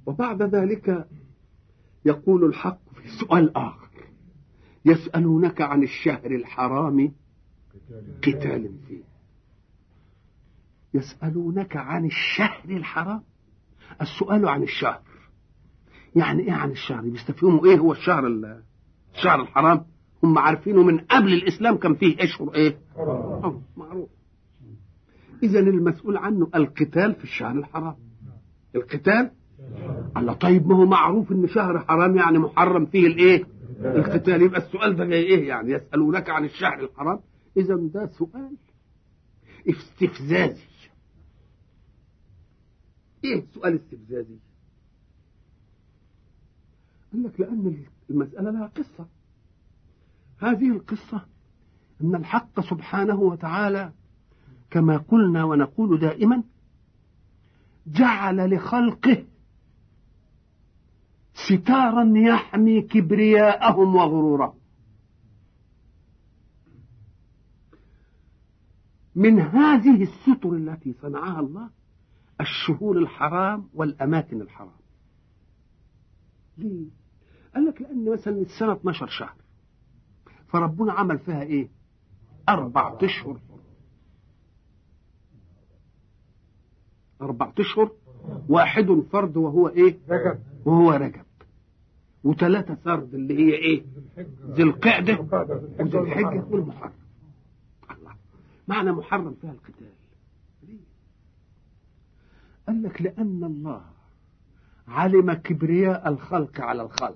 وبعد ذلك يقول الحق في سؤال آخر يسألونك عن الشهر الحرام قتال فيه يسألونك عن الشهر الحرام السؤال عن الشهر يعني ايه عن الشهر بيستفهموا ايه هو الشهر الشهر الحرام هم عارفينه من قبل الاسلام كان فيه اشهر ايه أوه معروف اذا المسؤول عنه القتال في الشهر الحرام القتال الله طيب ما هو معروف ان شهر حرام يعني محرم فيه الايه القتال يبقى السؤال ده جاي ايه يعني يسالونك عن الشهر الحرام اذا ده سؤال استفزازي ايه سؤال استفزازي قال لك لان المساله لها قصه هذه القصه ان الحق سبحانه وتعالى كما قلنا ونقول دائما جعل لخلقه ستارا يحمي كبرياءهم وغرورهم من هذه الستر التي صنعها الله الشهور الحرام والأماكن الحرام ليه؟ قال لك لأن مثلا السنة 12 شهر فربنا عمل فيها إيه؟ أربع أشهر أربع أشهر واحد فرد وهو إيه؟ رجب وهو رجب وثلاثة سرد اللي هي إيه؟ ذي القعدة وذي الحجة والمحرم الله معنى محرم فيها القتال ليه؟ قال لك لأن الله علم كبرياء الخلق على الخلق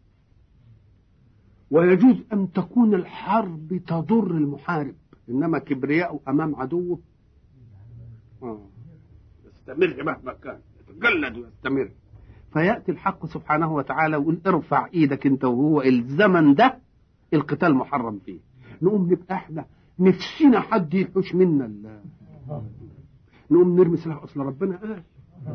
ويجوز أن تكون الحرب تضر المحارب إنما كبرياءه أمام عدوه آه. يستمر مهما كان يتجلد ويستمر فيأتي الحق سبحانه وتعالى ويقول ارفع ايدك انت وهو الزمن ده القتال محرم فيه نقوم نبقى احنا نفسنا حد يحوش منا ال- نقوم نرمي سلاح اصل ربنا قال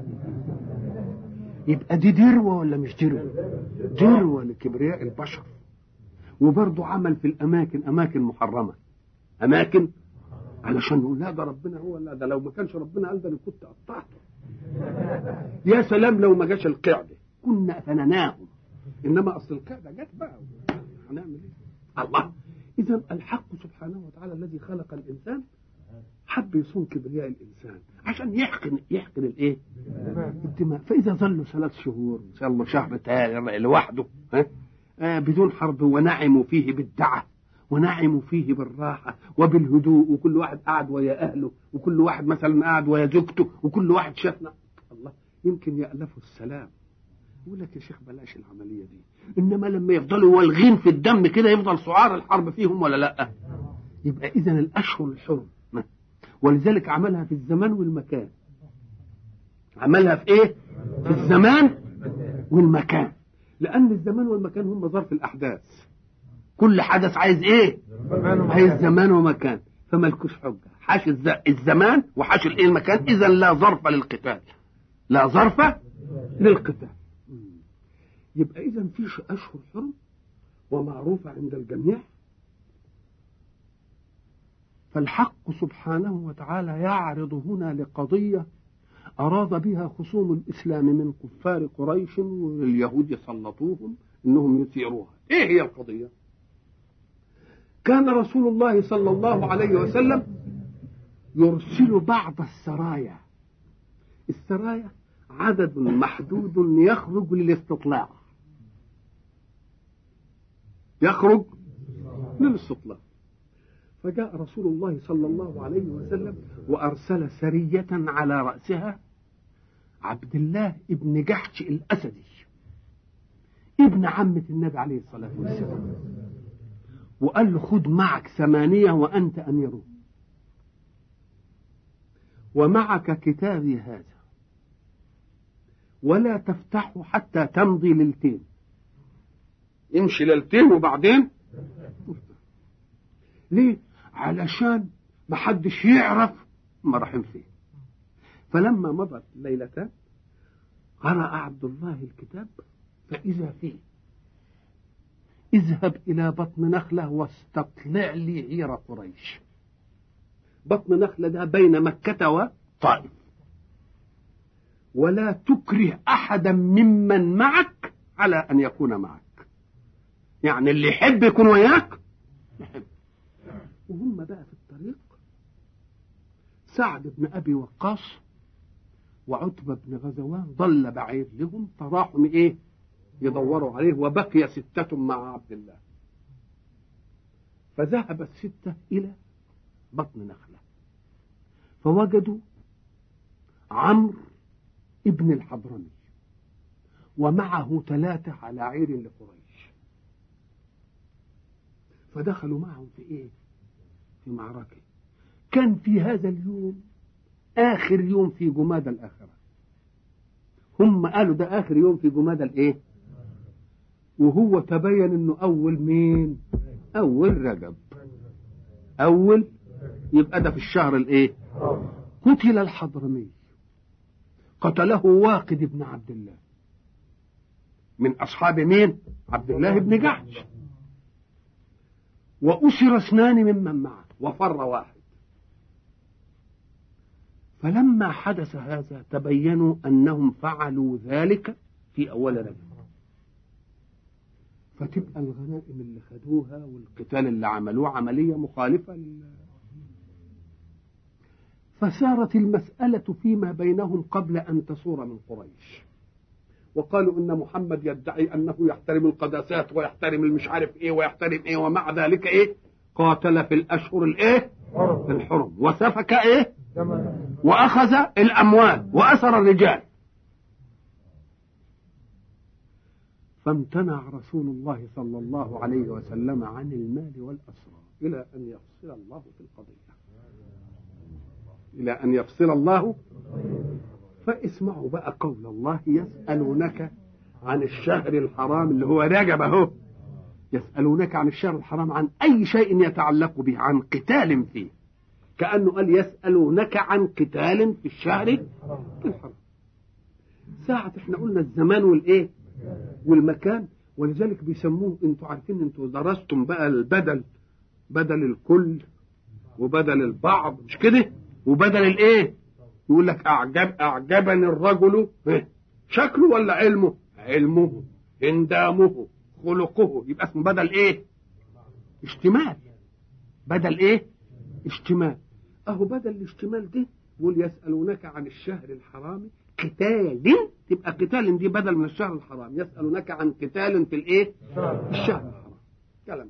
يبقى دي دروه ولا مش دروه دروه لكبرياء البشر وبرضه عمل في الاماكن اماكن محرمه اماكن علشان نقول لا ده ربنا هو لا ده لو ما كانش ربنا قال ده انا كنت قطعته يا سلام لو ما جاش القعده كنا فنناهم انما اصل القعده جت بقى هنعمل ايه؟ الله اذا الحق سبحانه وتعالى الذي خلق الانسان حب يصون كبرياء الانسان عشان يحقن يحقن الايه؟ الدماء فاذا ظلوا ثلاث شهور ان شاء الله شهر تاني لوحده ها آه بدون حرب ونعموا فيه بالدعه ونعموا فيه بالراحة وبالهدوء وكل واحد قاعد ويا أهله وكل واحد مثلا قاعد ويا زوجته وكل واحد شافنا الله يمكن يألفوا السلام يقول لك يا شيخ بلاش العملية دي إنما لما يفضلوا والغين في الدم كده يفضل سعار الحرب فيهم ولا لأ يبقى إذا الأشهر الحرم ولذلك عملها في الزمان والمكان عملها في إيه؟ في الزمان والمكان لأن الزمان والمكان هم ظرف الأحداث كل حدث عايز ايه عايز زمان ومكان فملكوش حجه حاش الز... الزمان وحاش الايه المكان اذا لا ظرف للقتال لا ظرف للقتال يبقى اذا في ش- اشهر حرم ومعروفه عند الجميع فالحق سبحانه وتعالى يعرض هنا لقضيه اراد بها خصوم الاسلام من كفار قريش واليهود يسلطوهم انهم يثيروها ايه هي القضيه كان رسول الله صلى الله عليه وسلم يرسل بعض السرايا السرايا عدد محدود يخرج للاستطلاع يخرج للاستطلاع فجاء رسول الله صلى الله عليه وسلم وأرسل سرية على رأسها عبد الله ابن جحش الأسدي ابن عمة النبي عليه الصلاة والسلام وقال له خد معك ثمانية وأنت أميره ومعك كتابي هذا ولا تفتحه حتى تمضي ليلتين امشي ليلتين وبعدين ليه علشان ما حدش يعرف ما رايحين فين فلما مضت ليلتان قرأ عبد الله الكتاب فإذا فيه اذهب إلى بطن نخلة واستطلع لي عير قريش بطن نخلة ده بين مكة وطائف ولا تكره أحدا ممن معك على أن يكون معك يعني اللي يحب يكون وياك يحب وهم بقى في الطريق سعد بن أبي وقاص وعتبة بن غزوان ضل بعيد لهم فراحوا ايه يدوروا عليه وبقي ستة مع عبد الله فذهب الستة إلى بطن نخلة فوجدوا عمرو ابن الحضرمي ومعه ثلاثة على عير لقريش فدخلوا معهم في ايه في معركة كان في هذا اليوم آخر يوم في جماد الآخرة هم قالوا ده آخر يوم في جماد الإيه وهو تبين إنه أول مين أول رجب أول يبقى ده في الشهر الإيه قتل الحضرمي قتله واقد بن عبد الله من أصحاب مين عبد الله بن جحش وأسر اثنان ممن معه وفر واحد فلما حدث هذا تبينوا أنهم فعلوا ذلك في أول رجب فتبقى الغنائم اللي خدوها والقتال اللي عملوه عملية مخالفة لل... فسارت المسألة فيما بينهم قبل أن تصور من قريش وقالوا ان محمد يدعي انه يحترم القداسات ويحترم المش عارف ايه ويحترم ايه ومع ذلك ايه قاتل في الاشهر الايه الحرم وسفك ايه واخذ الاموال واسر الرجال فامتنع رسول الله صلى الله عليه وسلم عن المال والاسرى الى ان يفصل الله في القضيه الى ان يفصل الله فاسمعوا بقى قول الله يسألونك عن الشهر الحرام اللي هو رجب اهو يسألونك عن الشهر الحرام عن أي شيء يتعلق به عن قتال فيه كأنه قال يسألونك عن قتال في الشهر الحرام ساعة احنا قلنا الزمان والايه والمكان ولذلك بيسموه انتوا عارفين انتوا درستم بقى البدل بدل الكل وبدل البعض مش كده وبدل الايه يقول لك أعجب أعجبني الرجل شكله ولا علمه علمه اندامه خلقه يبقى اسمه بدل ايه اشتمال بدل ايه اشتمال اهو بدل الاشتمال ده يقول يسألونك عن الشهر الحرام قتال تبقى قتال دي بدل من الشهر الحرام يسألونك عن قتال في الايه الشهر الحرام كلام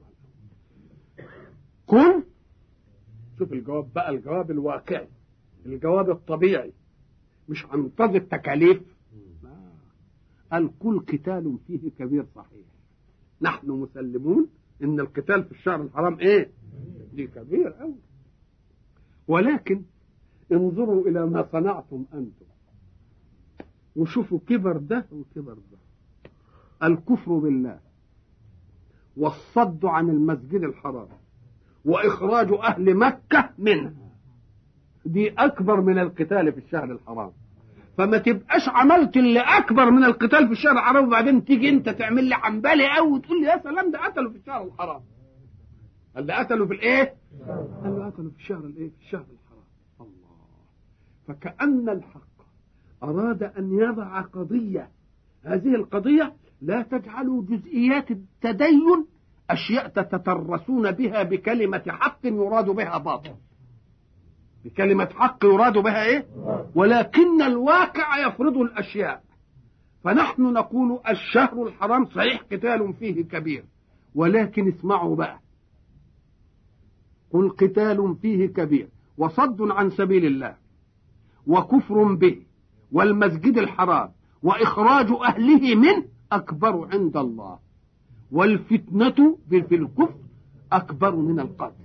قل شوف الجواب بقى الجواب الواقعي الجواب الطبيعي مش هنتظر التكاليف قال كل قتال فيه كبير صحيح نحن مسلمون ان القتال في الشهر الحرام ايه دي كبير قوي ولكن انظروا الى ما صنعتم انتم وشوفوا كبر ده وكبر ده الكفر بالله والصد عن المسجد الحرام واخراج اهل مكه منه دي اكبر من القتال في الشهر الحرام فما تبقاش عملت اللي اكبر من القتال في الشهر الحرام وبعدين تيجي انت تعمل لي حنبلي قوي وتقول لي يا سلام ده قتلوا في الشهر الحرام قال ده قتلوا في الايه قال له قتلوا في الشهر الايه في الشهر الحرام الله فكأن الحق اراد ان يضع قضية هذه القضية لا تجعلوا جزئيات التدين اشياء تتترسون بها بكلمة حق يراد بها باطل بكلمة حق يراد بها ايه ولكن الواقع يفرض الاشياء فنحن نقول الشهر الحرام صحيح قتال فيه كبير ولكن اسمعوا بقى قل قتال فيه كبير وصد عن سبيل الله وكفر به والمسجد الحرام واخراج اهله منه اكبر عند الله والفتنه في الكفر اكبر من القتل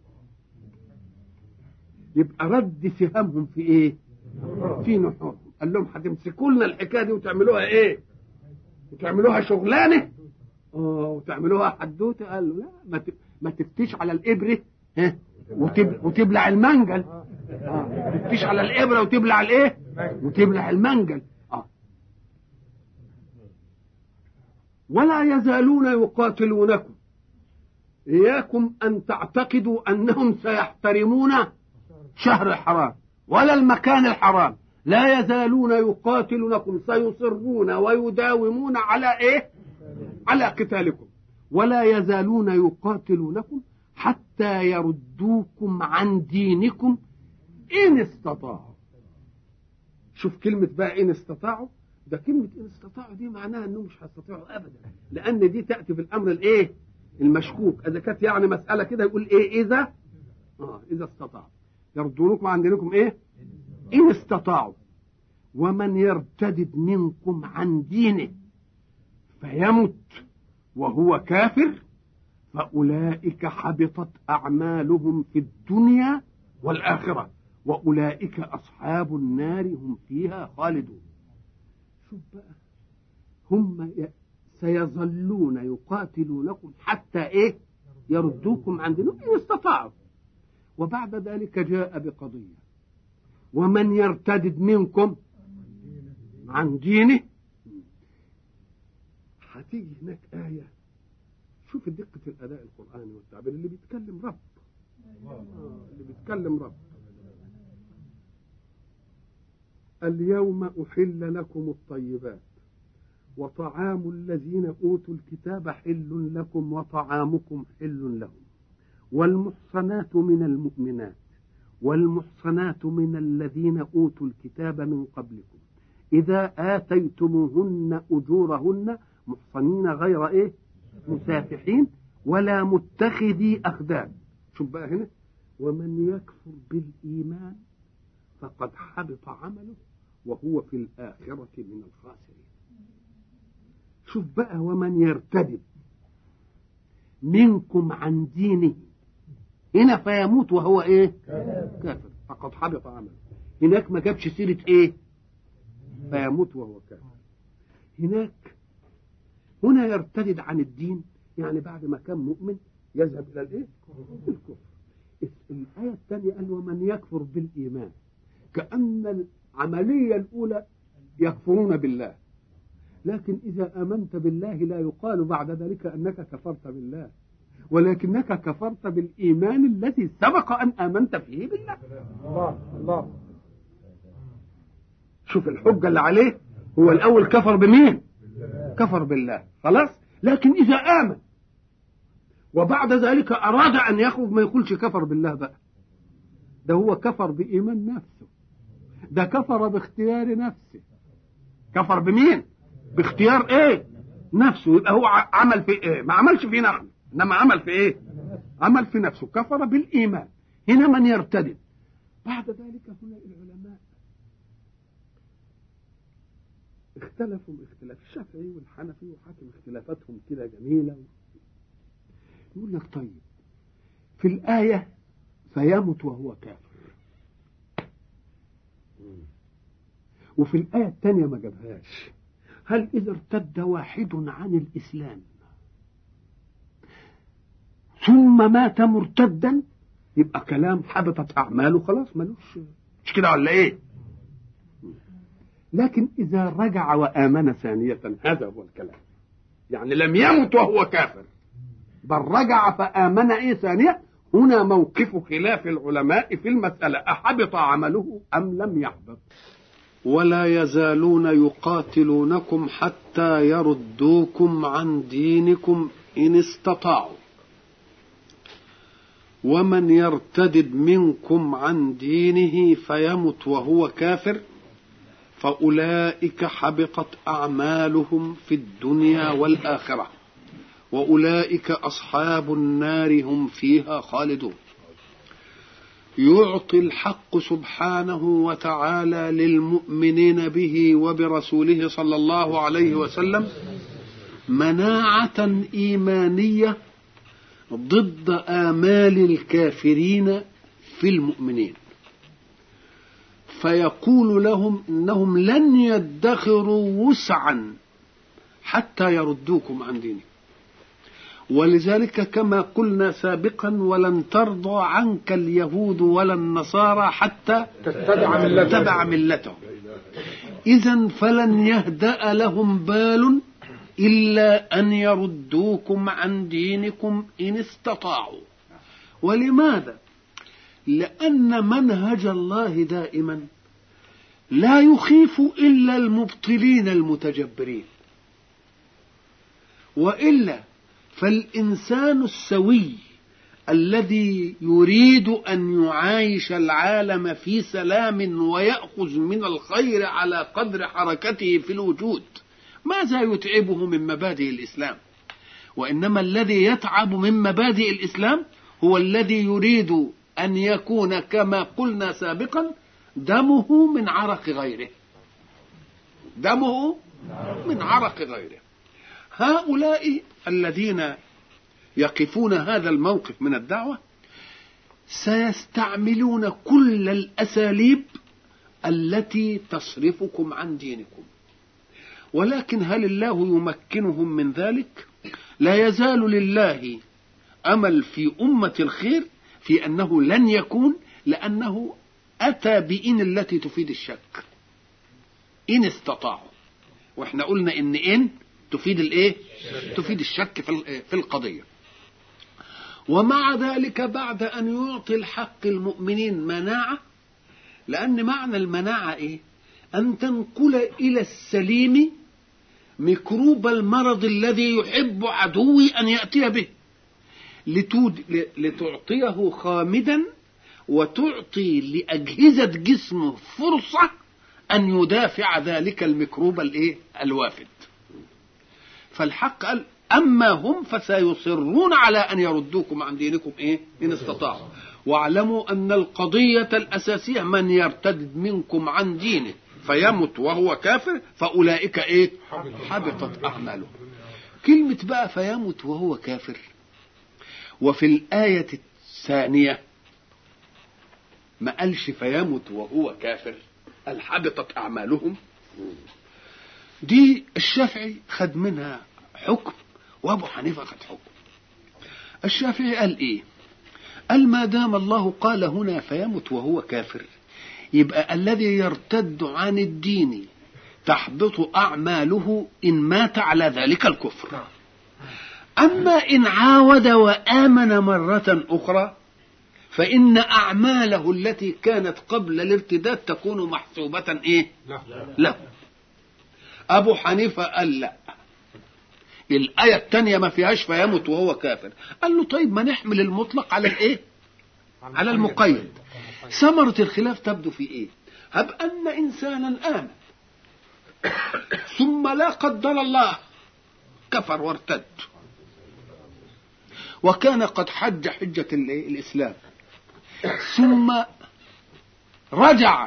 يبقى رد سهامهم في ايه في نحورهم قال لهم هتمسكوا لنا الحكايه دي وتعملوها ايه وتعملوها شغلانه اه وتعملوها حدوته قال له لا ما ما تفتيش على الابره ها وتب... وتبلع المنجل اه تفتيش على الابره وتبلع الايه وتبلع المنجل اه ولا يزالون يقاتلونكم إياكم أن تعتقدوا أنهم سيحترمون شهر الحرام ولا المكان الحرام لا يزالون يقاتلونكم سيصرون ويداومون على ايه على قتالكم ولا يزالون يقاتلونكم حتى يردوكم عن دينكم ان استطاعوا شوف كلمة بقى إن استطاعوا ده كلمة إن استطاعوا دي معناها إنهم مش هيستطيعوا أبدا لأن دي تأتي في الأمر الإيه؟ المشكوك إذا كانت يعني مسألة كده يقول إيه إذا آه إذا استطاعوا يردونكم عن دينكم إيه؟ إن استطاعوا ومن يرتدد منكم عن دينه فيمت وهو كافر فأولئك حبطت أعمالهم في الدنيا والآخرة وأولئك أصحاب النار هم فيها خالدون شوف بقى هم سيظلون يقاتلونكم حتى إيه يردوكم عن دينكم إن استطاعوا وبعد ذلك جاء بقضية ومن يرتدد منكم عن دينه هتيجي هناك آية شوف دقة الأداء القرآني والتعبير اللي بيتكلم رب آه اللي بيتكلم رب اليوم أحل لكم الطيبات وطعام الذين أوتوا الكتاب حل لكم وطعامكم حل لهم والمحصنات من المؤمنات والمحصنات من الذين أوتوا الكتاب من قبلكم إذا آتيتموهن أجورهن محصنين غير إيه مسافحين ولا متخذي أخدان شوف بقى هنا ومن يكفر بالإيمان فقد حبط عمله وهو في الآخرة من الخاسرين شوف بقى ومن يرتد منكم عن دينه هنا فيموت وهو ايه كافر فقد حبط عمله هناك ما جابش سيرة ايه فيموت وهو كافر هناك هنا يرتد عن الدين يعني بعد ما كان مؤمن يذهب الى الايه الكفر الآية الثانية قال ومن يكفر بالإيمان كأن العملية الأولى يكفرون بالله لكن إذا آمنت بالله لا يقال بعد ذلك أنك كفرت بالله ولكنك كفرت بالإيمان الذي سبق أن آمنت فيه بالله الله الله شوف الحجة اللي عليه هو الأول كفر بمين كفر بالله خلاص لكن إذا آمن وبعد ذلك أراد أن يخرج ما يقولش كفر بالله بقى ده هو كفر بإيمان نفسه ده كفر باختيار نفسه كفر بمين باختيار ايه نفسه يبقى هو عمل في ايه ما عملش في نحن انما عمل في ايه عمل في نفسه كفر بالايمان هنا من يرتد بعد ذلك هنا العلماء اختلفوا باختلاف الشافعي والحنفي وحاكم اختلافاتهم كده جميله يقول لك طيب في الآية فيمت وهو كافر وفي الآية الثانية ما جابهاش هل إذا ارتد واحد عن الإسلام ثم مات مرتدا يبقى كلام حبطت أعماله خلاص ملوش مش كده ولا إيه لكن إذا رجع وآمن ثانية هذا هو الكلام يعني لم يمت وهو كافر بل رجع فآمن إيه ثانية هنا موقف خلاف العلماء في المسألة أحبط عمله أم لم يحبط ولا يزالون يقاتلونكم حتى يردوكم عن دينكم إن استطاعوا ومن يرتدد منكم عن دينه فيمت وهو كافر فأولئك حبطت أعمالهم في الدنيا والآخرة وأولئك أصحاب النار هم فيها خالدون يعطي الحق سبحانه وتعالى للمؤمنين به وبرسوله صلى الله عليه وسلم مناعة إيمانية ضد آمال الكافرين في المؤمنين فيقول لهم انهم لن يدخروا وسعا حتى يردوكم عن دينكم ولذلك كما قلنا سابقا ولن ترضى عنك اليهود ولا النصارى حتى تتبع ملتهم تتبع ملتهم إذا فلن يهدأ لهم بال إلا أن يردوكم عن دينكم إن استطاعوا ولماذا؟ لأن منهج الله دائما لا يخيف إلا المبطلين المتجبرين وإلا فالإنسان السوي الذي يريد أن يعايش العالم في سلام ويأخذ من الخير على قدر حركته في الوجود ماذا يتعبه من مبادئ الإسلام وإنما الذي يتعب من مبادئ الإسلام هو الذي يريد أن يكون كما قلنا سابقا دمه من عرق غيره دمه من عرق غيره هؤلاء الذين يقفون هذا الموقف من الدعوة سيستعملون كل الأساليب التي تصرفكم عن دينكم ولكن هل الله يمكنهم من ذلك لا يزال لله أمل في أمة الخير في أنه لن يكون لأنه أتى بإن التي تفيد الشك إن استطاعوا وإحنا قلنا إن إن تفيد الإيه تفيد الشك في في القضية ومع ذلك بعد أن يعطي الحق المؤمنين مناعة لأن معنى المناعة إيه أن تنقل إلى السليم ميكروب المرض الذي يحب عدوي أن يأتي به لتود... لتعطيه خامدا وتعطي لأجهزة جسمه فرصة أن يدافع ذلك الميكروب الإيه؟ الوافد فالحق قال أما هم فسيصرون على أن يردوكم عن دينكم إيه؟ إن استطاعوا واعلموا أن القضية الأساسية من يرتد منكم عن دينه فيمت وهو كافر فأولئك إيه؟ حبطت أعمالهم كلمة بقى فيمت وهو كافر وفي الآية الثانية ما قالش فيمت وهو كافر قال حبطت أعمالهم دي الشافعي خد منها حكم وأبو حنيفة خد حكم الشافعي قال إيه قال ما دام الله قال هنا فيمت وهو كافر يبقى الذي يرتد عن الدين تحبط أعماله إن مات على ذلك الكفر أما إن عاود وآمن مرة أخرى فإن أعماله التي كانت قبل الارتداد تكون محسوبة إيه؟ له أبو حنيفة قال لا الآية الثانية ما فيهاش فيمت وهو كافر قال له طيب ما نحمل المطلق على الإيه؟ على المقيد ثمرة الخلاف تبدو في إيه؟ هب أن إنسانا آمن ثم لا قدر الله كفر وارتد وكان قد حج حجة الإسلام ثم رجع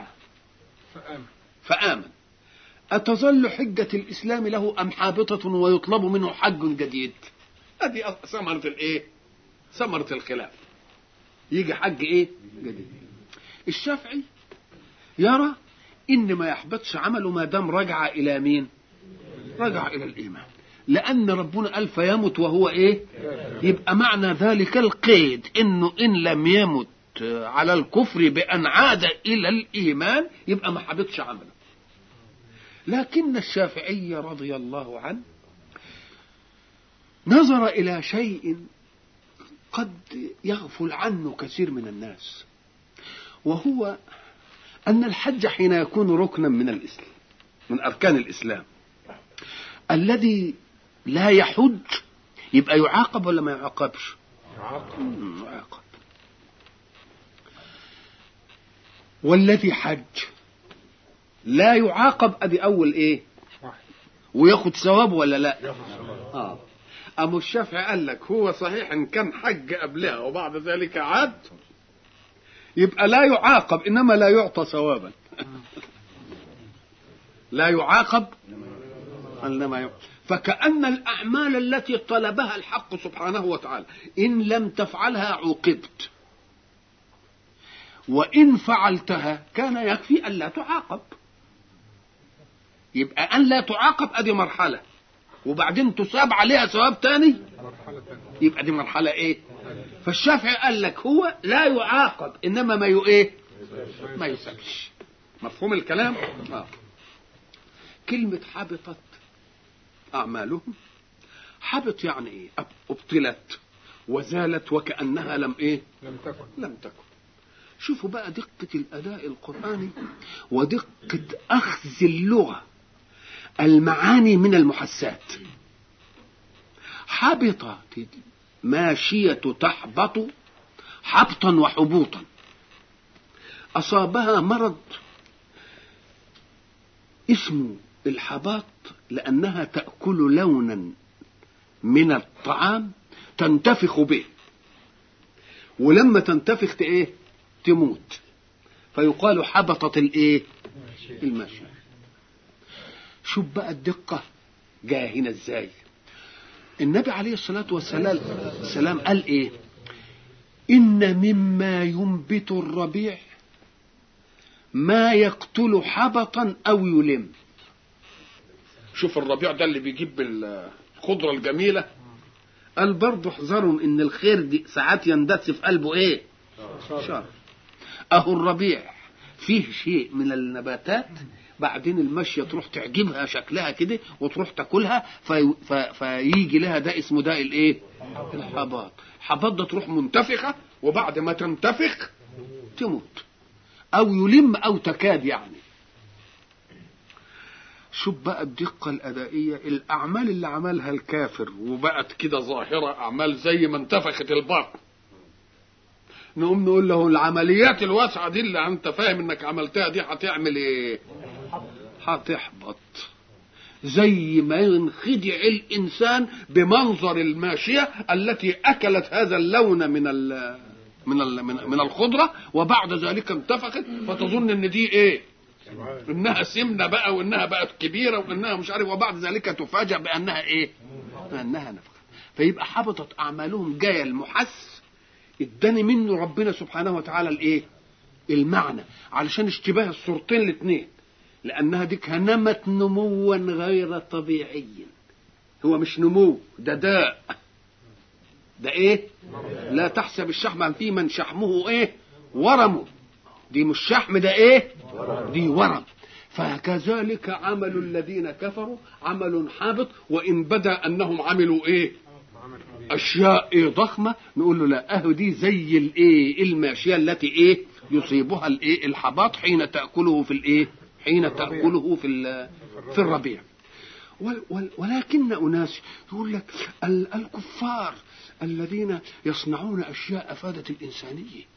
فآمن أتظل حجة الإسلام له أم حابطة ويطلب منه حج جديد هذه ثمرة الإيه ثمرة الخلاف يجي حج إيه جديد الشافعي يرى إن ما يحبطش عمله ما دام رجع إلى مين رجع إلى الإيمان لأن ربنا قال فيمت وهو إيه يبقى معنى ذلك القيد إنه إن لم يمت على الكفر بأن عاد إلى الإيمان يبقى ما حبطش عمله لكن الشافعي رضي الله عنه نظر إلى شيء قد يغفل عنه كثير من الناس وهو أن الحج حين يكون ركنا من الإسلام من أركان الإسلام الذي لا يحج يبقى يعاقب ولا ما يعاقبش يعاقب والذي حج لا يعاقب ادي اول ايه وياخد ثواب ولا لا اه ابو الشافعي قال لك هو صحيح ان كان حج قبلها وبعد ذلك عاد يبقى لا يعاقب انما لا يعطى ثوابا لا يعاقب انما يعطى فكأن الأعمال التي طلبها الحق سبحانه وتعالى إن لم تفعلها عوقبت وإن فعلتها كان يكفي ألا تعاقب يبقى أن لا تعاقب أدي مرحلة وبعدين تصاب عليها ثواب تاني يبقى دي مرحلة إيه فالشافعي قال لك هو لا يعاقب إنما ما يو إيه ما يسابش مفهوم الكلام آه. كلمة حبطت أعمالهم حبط يعني إيه أبطلت وزالت وكأنها لم إيه لم تكن لم تكن شوفوا بقى دقة الأداء القرآني ودقة أخذ اللغة المعاني من المحسات حبطت ماشية تحبط حبطا وحبوطا أصابها مرض اسمه الحباط لأنها تأكل لونا من الطعام تنتفخ به ولما تنتفخ ايه تموت فيقال حبطت الايه الماشية شوف بقى الدقة جاء هنا ازاي النبي عليه الصلاة والسلام السلام قال ايه إن مما ينبت الربيع ما يقتل حبطا أو يلم شوف الربيع ده اللي بيجيب الخضرة الجميلة قال برضه احذروا ان الخير دي ساعات يندس في قلبه ايه شر اهو الربيع فيه شيء من النباتات بعدين المشية تروح تعجبها شكلها كده وتروح تاكلها في في فيجي لها ده اسمه ده الايه الحباط حباط ده تروح منتفخة وبعد ما تنتفخ تموت او يلم او تكاد يعني شوف بقى الدقة الأدائية الأعمال اللي عملها الكافر وبقت كده ظاهرة أعمال زي ما انتفخت البطن نقوم نقول له العمليات الواسعة دي اللي أنت فاهم إنك عملتها دي هتعمل إيه؟ هتحبط زي ما ينخدع الإنسان بمنظر الماشية التي أكلت هذا اللون من ال من ال من, من الخضرة وبعد ذلك انتفخت فتظن إن دي إيه؟ انها سمنه بقى وانها بقت كبيره وانها مش عارف وبعد ذلك تفاجأ بانها ايه؟ بانها نفخه فيبقى حبطت اعمالهم جايه المحس اداني منه ربنا سبحانه وتعالى الايه؟ المعنى علشان اشتباه الصورتين الاثنين لانها ديك نمت نموا غير طبيعي هو مش نمو ده داء ده ايه؟ لا تحسب الشحم فيه من شحمه ايه؟ ورمه دي مش شحم ده ايه دي ورم فكذلك عمل الذين كفروا عمل حابط وان بدا انهم عملوا ايه اشياء إيه ضخمه نقول له لا اهو دي زي الايه الماشيه التي ايه يصيبها الايه الحباط حين تاكله في الايه حين تاكله في في الربيع ولكن اناس يقول لك الكفار الذين يصنعون اشياء افادت الانسانيه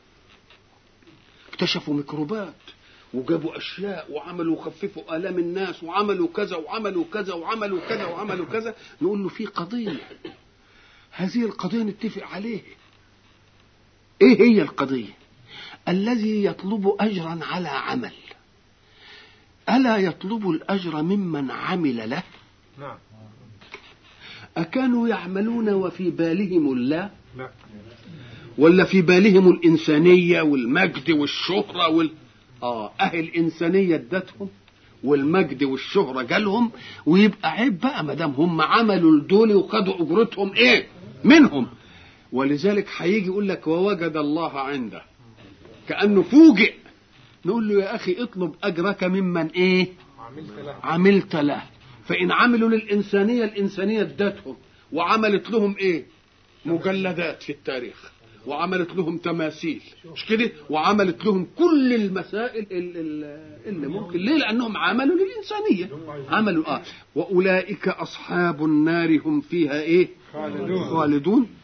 اكتشفوا ميكروبات وجابوا اشياء وعملوا خففوا الام الناس وعملوا كذا وعملوا كذا وعملوا كذا وعملوا كذا نقول له في قضيه هذه القضيه نتفق عليه ايه هي القضيه الذي يطلب اجرا على عمل الا يطلب الاجر ممن عمل له نعم اكانوا يعملون وفي بالهم الله نعم ولا في بالهم الإنسانية والمجد والشهرة وال... آه أهل الإنسانية ادتهم والمجد والشهرة جالهم ويبقى عيب بقى ما دام هم عملوا الدول وخدوا أجرتهم إيه منهم ولذلك هيجي يقول لك ووجد الله عنده كأنه فوجئ نقول له يا أخي اطلب أجرك ممن إيه عملت له عملت له فإن عملوا للإنسانية الإنسانية ادتهم وعملت لهم إيه مجلدات في التاريخ وعملت لهم تماثيل مش كده وعملت لهم كل المسائل ال- ال- اللي ممكن ليه لانهم عملوا للانسانيه عملوا اه واولئك اصحاب النار هم فيها ايه خالدون خالدون